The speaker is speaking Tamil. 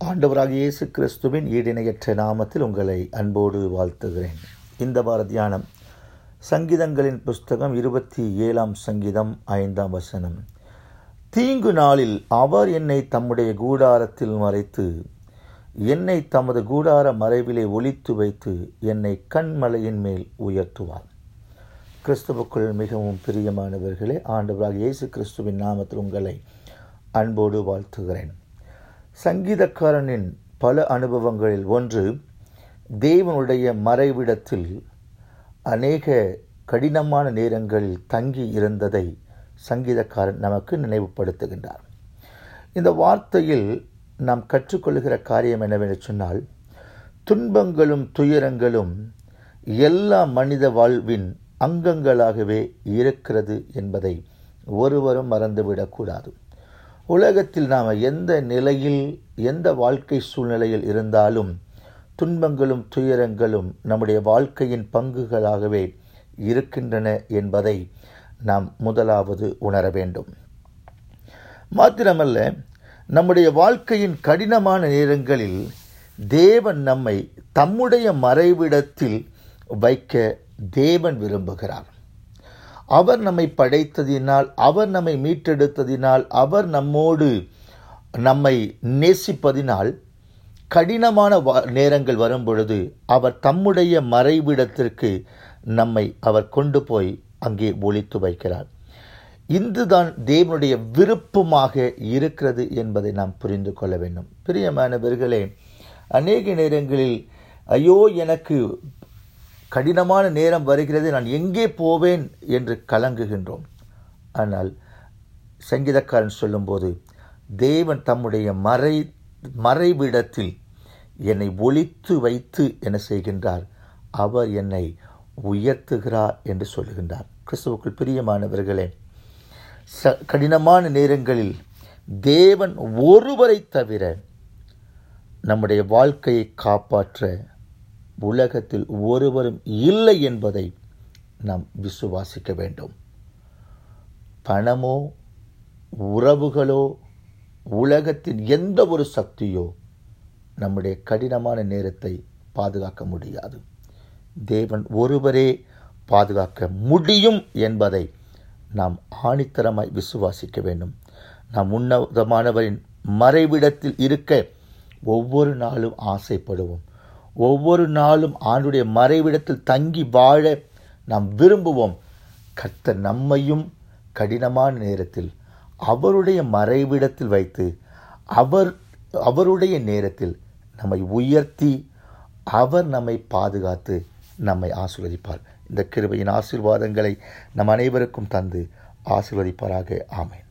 ஆண்டவராக இயேசு கிறிஸ்துவின் ஈடிணையற்ற நாமத்தில் உங்களை அன்போடு வாழ்த்துகிறேன் இந்த வார தியானம் சங்கீதங்களின் புஸ்தகம் இருபத்தி ஏழாம் சங்கீதம் ஐந்தாம் வசனம் தீங்கு நாளில் அவர் என்னை தம்முடைய கூடாரத்தில் மறைத்து என்னை தமது கூடார மறைவிலே ஒளித்து வைத்து என்னை கண்மலையின் மேல் உயர்த்துவார் கிறிஸ்துவுக்குள் மிகவும் பிரியமானவர்களே ஆண்டவராக இயேசு கிறிஸ்துவின் நாமத்தில் உங்களை அன்போடு வாழ்த்துகிறேன் சங்கீதக்காரனின் பல அனுபவங்களில் ஒன்று தேவனுடைய மறைவிடத்தில் அநேக கடினமான நேரங்களில் தங்கி இருந்ததை சங்கீதக்காரன் நமக்கு நினைவுபடுத்துகின்றார் இந்த வார்த்தையில் நாம் கற்றுக்கொள்கிற காரியம் என்னவென்று சொன்னால் துன்பங்களும் துயரங்களும் எல்லா மனித வாழ்வின் அங்கங்களாகவே இருக்கிறது என்பதை ஒருவரும் மறந்துவிடக்கூடாது உலகத்தில் நாம் எந்த நிலையில் எந்த வாழ்க்கை சூழ்நிலையில் இருந்தாலும் துன்பங்களும் துயரங்களும் நம்முடைய வாழ்க்கையின் பங்குகளாகவே இருக்கின்றன என்பதை நாம் முதலாவது உணர வேண்டும் மாத்திரமல்ல நம்முடைய வாழ்க்கையின் கடினமான நேரங்களில் தேவன் நம்மை தம்முடைய மறைவிடத்தில் வைக்க தேவன் விரும்புகிறார் அவர் நம்மை படைத்ததினால் அவர் நம்மை மீட்டெடுத்ததினால் அவர் நம்மோடு நம்மை நேசிப்பதினால் கடினமான நேரங்கள் வரும் பொழுது அவர் தம்முடைய மறைவிடத்திற்கு நம்மை அவர் கொண்டு போய் அங்கே ஒழித்து வைக்கிறார் இந்துதான் தேவனுடைய விருப்பமாக இருக்கிறது என்பதை நாம் புரிந்து கொள்ள வேண்டும் பிரியமானவர்களே அநேக நேரங்களில் ஐயோ எனக்கு கடினமான நேரம் வருகிறது நான் எங்கே போவேன் என்று கலங்குகின்றோம் ஆனால் சங்கீதக்காரன் சொல்லும்போது தேவன் தம்முடைய மறை மறைவிடத்தில் என்னை ஒழித்து வைத்து என்ன செய்கின்றார் அவர் என்னை உயர்த்துகிறார் என்று சொல்லுகின்றார் கிறிஸ்துவுக்குள் பிரியமானவர்களே ச கடினமான நேரங்களில் தேவன் ஒருவரை தவிர நம்முடைய வாழ்க்கையை காப்பாற்ற உலகத்தில் ஒருவரும் இல்லை என்பதை நாம் விசுவாசிக்க வேண்டும் பணமோ உறவுகளோ உலகத்தின் எந்த ஒரு சக்தியோ நம்முடைய கடினமான நேரத்தை பாதுகாக்க முடியாது தேவன் ஒருவரே பாதுகாக்க முடியும் என்பதை நாம் ஆணித்தரமாய் விசுவாசிக்க வேண்டும் நாம் உன்னதமானவரின் மறைவிடத்தில் இருக்க ஒவ்வொரு நாளும் ஆசைப்படுவோம் ஒவ்வொரு நாளும் ஆண்டுடைய மறைவிடத்தில் தங்கி வாழ நாம் விரும்புவோம் கர்த்தர் நம்மையும் கடினமான நேரத்தில் அவருடைய மறைவிடத்தில் வைத்து அவர் அவருடைய நேரத்தில் நம்மை உயர்த்தி அவர் நம்மை பாதுகாத்து நம்மை ஆசிர்வதிப்பார் இந்த கிருபையின் ஆசீர்வாதங்களை நம் அனைவருக்கும் தந்து ஆசிர்வதிப்பாராக ஆமை